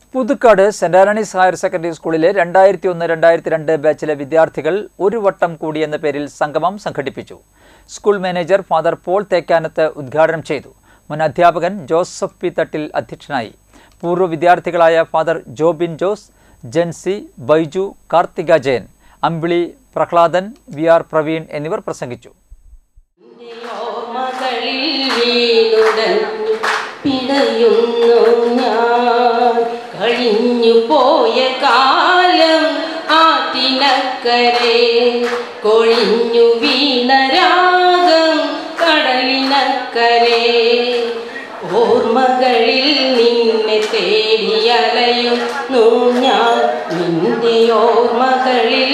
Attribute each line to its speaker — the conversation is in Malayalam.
Speaker 1: Puthukkad saint Antony's higher secondary സ്കൂളിലെ രണ്ടായിരത്തി ഒന്ന് രണ്ടായിരത്തി രണ്ട് ബാച്ചിലെ വിദ്യാർത്ഥികൾ ഒരു വട്ടം കൂടി എന്ന പേരിൽ സംഗമം സംഘടിപ്പിച്ചു school manager father Paul Thekkanath ഉദ്ഘാടനം ചെയ്തു മുൻ അധ്യാപകൻ ജോസഫ് പി തട്ടിൽ അധ്യക്ഷനായി പൂർവ്വ വിദ്യാർത്ഥികളായ father Jobin Jose Jency Baiju Karthika Jayan Ambili Prahladan V R Praveen എന്നിവർ പ്രസംഗിച്ചു
Speaker 2: ഓർമ്മകളിൽ വീണുടഞ്ഞു പിടയുന്നു ഞാൻ കഴിഞ്ഞു പോയ കാലം ആറ്റിനക്കരെ കൊഴിഞ്ഞു വീണ രാഗം കടലിനക്കരെ ഓർമ്മകളിൽ നിന്നെ തേടി അലയുന്നു ഞാൻ നിന്റെ ഓർമ്മകളിൽ